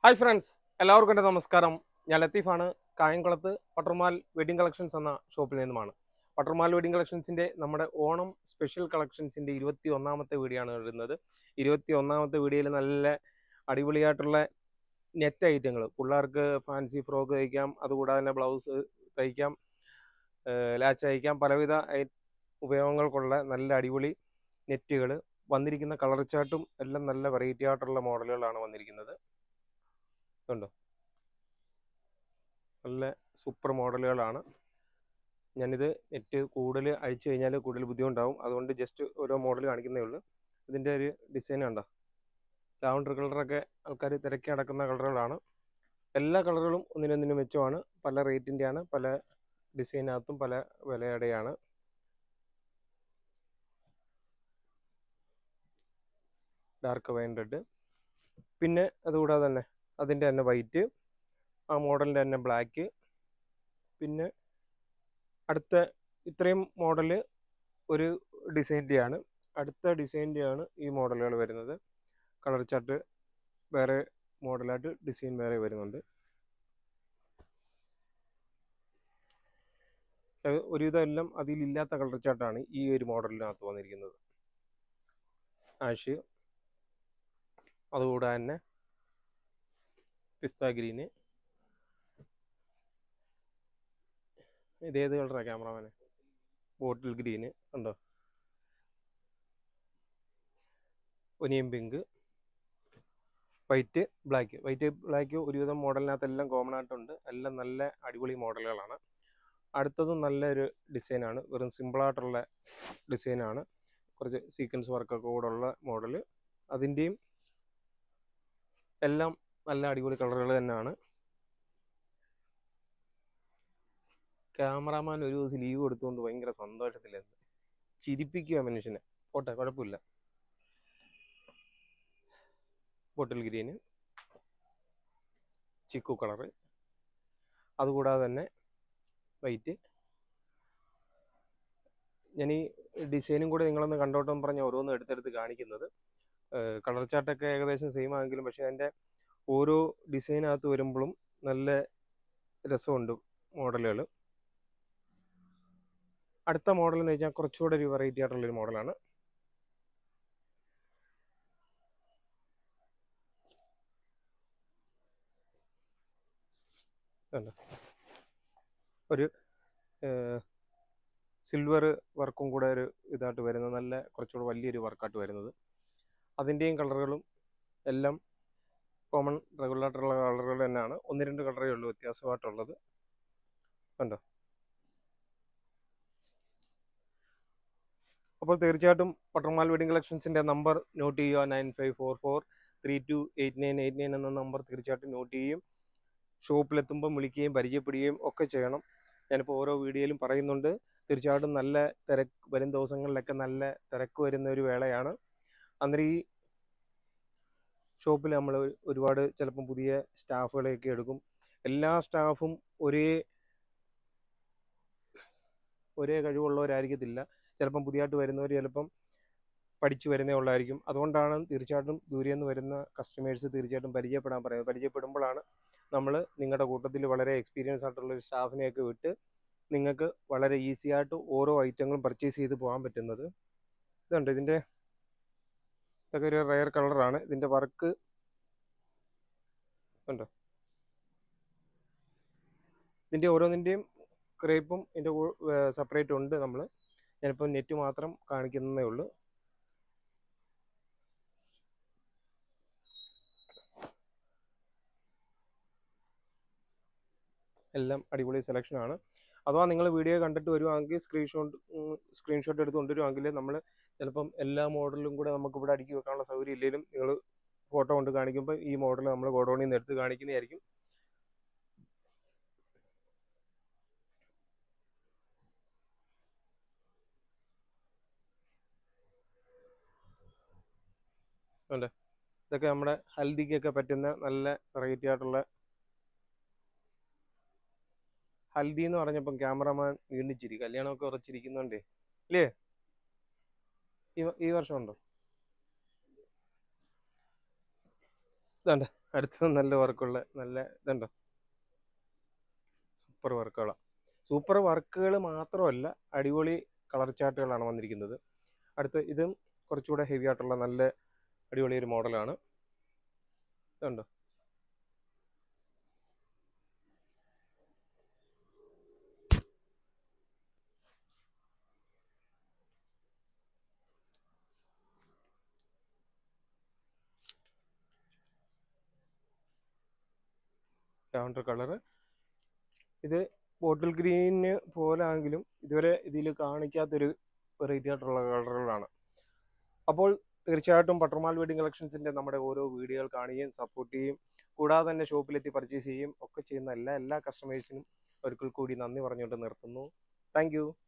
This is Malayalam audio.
ഹായ് ഫ്രണ്ട്സ് എല്ലാവർക്കും എൻ്റെ നമസ്കാരം ഞാൻ ലത്തീഫാണ് കായംകുളത്ത് പട്ടർമാൽ വെഡിങ് കളക്ഷൻസ് എന്ന ഷോപ്പിൽ നിന്നുമാണ് പട്ടർമാൽ വെഡിങ് കളക്ഷൻസിൻ്റെ നമ്മുടെ ഓണം സ്പെഷ്യൽ കളക്ഷൻസിൻ്റെ ഇരുപത്തി ഒന്നാമത്തെ വീഡിയോ ആണ് വരുന്നത് ഇരുപത്തി ഒന്നാമത്തെ വീഡിയോയിൽ നല്ല അടിപൊളിയായിട്ടുള്ള നെറ്റ് ഐറ്റങ്ങൾ പിള്ളേർക്ക് ഫാൻസി ഫ്രോക്ക് തയ്ക്കാം അതുകൂടാതെ തന്നെ ബ്ലൗസ് തയ്ക്കാം ലാച്ച് തയ്ക്കാം പലവിധ ഐ- ഉപയോഗങ്ങൾക്കുള്ള നല്ല അടിപൊളി നെറ്റുകൾ വന്നിരിക്കുന്ന കളർ ചാർട്ടും എല്ലാം നല്ല വെറൈറ്റി ആയിട്ടുള്ള മോഡലുകളാണ് വന്നിരിക്കുന്നത് കണ്ടോ നല്ല സൂപ്പർ മോഡലുകളാണ് ഞാനിത് നെറ്റ് കൂടുതൽ അഴിച്ചു കഴിഞ്ഞാൽ കൂടുതൽ ബുദ്ധിമുട്ടാവും അതുകൊണ്ട് ജസ്റ്റ് ഓരോ മോഡൽ കാണിക്കുന്നേ ഉള്ളൂ ഇതിൻ്റെ ഒരു ഡിസൈൻ കണ്ടോ ലാവണ്ടർ കളറൊക്കെ ആൾക്കാർ തിരക്കി നടക്കുന്ന കളറുകളാണ് എല്ലാ കളറുകളും ഒന്നിനൊന്നിനും മെച്ചമാണ് പല റേറ്റിൻ്റെയാണ് പല ഡിസൈനകത്തും പല വിലയുടെയാണ് ഡാർക്ക് വൈൻ റെഡ് പിന്നെ അതുകൂടാതെ തന്നെ അതിൻ്റെ തന്നെ വൈറ്റ് ആ മോഡലിൻ്റെ തന്നെ ബ്ലാക്ക് പിന്നെ അടുത്ത ഇത്രയും മോഡല് ഒരു ഡിസൈൻ്റെയാണ് അടുത്ത ഡിസൈൻ്റെയാണ് ഈ മോഡലുകൾ വരുന്നത് കളർ ചാർട്ട് വേറെ മോഡലായിട്ട് ഡിസൈൻ വേറെ വരുന്നുണ്ട് അത് ഒരുവിധം എല്ലാം അതിലില്ലാത്ത കളർ ചാർട്ടാണ് ഈ ഒരു മോഡലിനകത്ത് വന്നിരിക്കുന്നത് ആഷ് അതുകൂടാതെ തന്നെ പിസ്ത ഗ്രീന് ഇതേത് കളറാണ് ക്യാമറമാനെ ബോട്ടിൽ ഗ്രീന് ഉണ്ടോ onion pink white black white black ഒരുവിധം മോഡലിനകത്തെല്ലാം കോമൺ ആയിട്ടുണ്ട് എല്ലാം നല്ല അടിപൊളി മോഡലുകളാണ് അടുത്തതും നല്ലൊരു ഡിസൈനാണ് വെറും സിമ്പിളായിട്ടുള്ള ഡിസൈനാണ് കുറച്ച് സീക്വൻസ് വർക്കൊക്കെ കൂടെ ഉള്ള മോഡൽ അതിൻ്റെയും എല്ലാം നല്ല അടിപൊളി കളറുകൾ തന്നെയാണ് ക്യാമറാമാൻ ഒരു ദിവസം ലീവ് കൊടുത്തുകൊണ്ട് ഭയങ്കര സന്തോഷത്തിലായിരുന്നു ചിരിപ്പിക്കുക മനുഷ്യനെ പോട്ടെ കുഴപ്പമില്ല ബോട്ടിൽ ഗ്രീന് ചിക്കു കളറ് അതുകൂടാതെ തന്നെ വൈറ്റ് ഞാൻ ഈ ഡിസൈനും കൂടെ നിങ്ങളൊന്ന് കണ്ടോട്ടെന്ന് പറഞ്ഞ് ഓരോന്ന് എടുത്തെടുത്ത് കാണിക്കുന്നത് കളർ ചാർട്ടൊക്കെ ഏകദേശം സെയിം ആണെങ്കിലും പക്ഷേ അതിൻ്റെ ഓരോ ഡിസൈനകത്ത് വരുമ്പോഴും നല്ല രസമുണ്ട് മോഡലുകൾ അടുത്ത മോഡൽ എന്ന് വെച്ചാൽ കുറച്ചുകൂടെ ഒരു വെറൈറ്റി ആയിട്ടുള്ളൊരു മോഡലാണ് കണ്ടോ? ഒരു സിൽവർ വർക്കും കൂടെ ഒരു ഇതായിട്ട് വരുന്നത് നല്ല കുറച്ചുകൂടെ വലിയൊരു വർക്കായിട്ട് വരുന്നത് അതിൻ്റെയും കളറുകളും എല്ലാം കോമൺ റെഗുലർ ആയിട്ടുള്ള കളറുകൾ തന്നെയാണ് ഒന്ന് രണ്ട് കളറേ ഉള്ളൂ വ്യത്യാസമായിട്ടുള്ളത് കണ്ടോ അപ്പോൾ തീർച്ചയായിട്ടും പട്ടർമാൽ വെഡിങ് കളക്ഷൻസിൻ്റെ നമ്പർ നോട്ട് ചെയ്യുക nine five four four three two eight nine eight nine എന്ന നമ്പർ തീർച്ചയായിട്ടും നോട്ട് ചെയ്യും ഷോപ്പിലെത്തുമ്പം വിളിക്കുകയും പരിചയപ്പെടുകയും ഒക്കെ ചെയ്യണം ഞാനിപ്പോൾ ഓരോ വീഡിയോയിലും പറയുന്നുണ്ട് തീർച്ചയായിട്ടും നല്ല തിരക്ക് വരും ദിവസങ്ങളിലൊക്കെ നല്ല തിരക്ക് വരുന്ന ഒരു വേളയാണ് അന്നേരം ഈ ഷോപ്പിൽ നമ്മൾ ഒരുപാട് ചിലപ്പം പുതിയ സ്റ്റാഫുകളെയൊക്കെ എടുക്കും എല്ലാ സ്റ്റാഫും ഒരേ ഒരേ കഴിവുള്ളവരായിരിക്കത്തില്ല ചിലപ്പം പുതിയതായിട്ട് വരുന്നവർ ചിലപ്പം പഠിച്ചു വരുന്നേ ഉള്ളായിരിക്കും അതുകൊണ്ടാണ് തീർച്ചയായിട്ടും ദൂരെ നിന്ന് വരുന്ന കസ്റ്റമേഴ്സ് തീർച്ചയായിട്ടും പരിചയപ്പെടാൻ പറയുന്നത് പരിചയപ്പെടുമ്പോഴാണ് നമ്മൾ നിങ്ങളുടെ കൂട്ടത്തിൽ വളരെ എക്സ്പീരിയൻസ് ആയിട്ടുള്ള ഒരു സ്റ്റാഫിനെയൊക്കെ വിട്ട് നിങ്ങൾക്ക് വളരെ ഈസി ആയിട്ട് ഓരോ ഐറ്റങ്ങളും പർച്ചേസ് ചെയ്ത് പോകാൻ പറ്റുന്നത് ഇതുണ്ട് ഇതിൻ്റെ ഇതൊക്കെ ഒരു റയർ കളറാണ് ഇതിൻ്റെ വർക്ക് ഉണ്ടോ ഇതിൻ്റെ ഓരോന്നിൻ്റെയും ക്രേപ്പും ഇതിൻ്റെ സെപ്പറേറ്റ് ഉണ്ട് നമ്മൾ ഞാനിപ്പോൾ നെറ്റ് മാത്രം കാണിക്കുന്നതേ ഉള്ളൂ എല്ലാം അടിപൊളി സെലക്ഷനാണ് അഥവാ നിങ്ങൾ വീഡിയോ കണ്ടിട്ട് വരുവാണെങ്കിൽ സ്ക്രീൻഷോട്ട് സ്ക്രീൻഷോട്ട് എടുത്ത് കൊണ്ടുവരുവാണെങ്കിൽ നമ്മൾ ചിലപ്പം എല്ലാ മോഡലും കൂടെ നമുക്ക് ഇവിടെ അടുക്കി വെക്കാനുള്ള സൗകര്യം ഇല്ലെങ്കിലും നിങ്ങൾ ഫോട്ടോ കൊണ്ട് കാണിക്കുമ്പോൾ ഈ മോഡൽ നമ്മൾ ഗോഡൗണിൽ നിന്ന് എടുത്ത് കാണിക്കുന്നതായിരിക്കും അല്ലേ ഇതൊക്കെ നമ്മുടെ ഹൽദിക്കൊക്കെ പറ്റുന്ന നല്ല വെറൈറ്റി ആയിട്ടുള്ള ഹൽദി എന്ന് പറഞ്ഞപ്പം ക്യാമറമാൻ വീണ്ടും ചിരി കല്യാണമൊക്കെ ഉറച്ചിരിക്കുന്നുണ്ടേ ഇല്ലേ ഈ വ- ഈ വർഷം ഉണ്ടോ ഇതാണ്ട് അടുത്ത നല്ല വർക്കുള്ള നല്ല ഇതുണ്ടോ സൂപ്പർ വർക്കുകളാണ് സൂപ്പർ വർക്കുകൾ മാത്രമല്ല അടിപൊളി കളർ ചാർട്ടുകളാണ് വന്നിരിക്കുന്നത് അടുത്ത് ഇതും കുറച്ചുകൂടെ ഹെവി ആയിട്ടുള്ള നല്ല അടിപൊളി ഒരു മോഡലാണ് ഇതുണ്ടോ ലാവണ്ടർ കളറ് ഇത് ബോട്ടിൽ ഗ്രീന് പോലെ ആണെങ്കിലും ഇതുവരെ ഇതിൽ കാണിക്കാത്തൊരു വെറൈറ്റി ആയിട്ടുള്ള കളറുകളാണ് അപ്പോൾ തീർച്ചയായിട്ടും പട്ടർമാൽ വെഡിങ് കളക്ഷൻസിൻ്റെ നമ്മുടെ ഓരോ വീഡിയോകൾ കാണുകയും സപ്പോർട്ട് ചെയ്യും കൂടാതെ തന്നെ ഷോപ്പിലെത്തി പർച്ചേസ് ചെയ്യുകയും ഒക്കെ ചെയ്യുന്ന എല്ലാ എല്ലാ കസ്റ്റമേഴ്സിനും ഒരിക്കൽ കൂടി നന്ദി പറഞ്ഞുകൊണ്ട് നിർത്തുന്നു താങ്ക്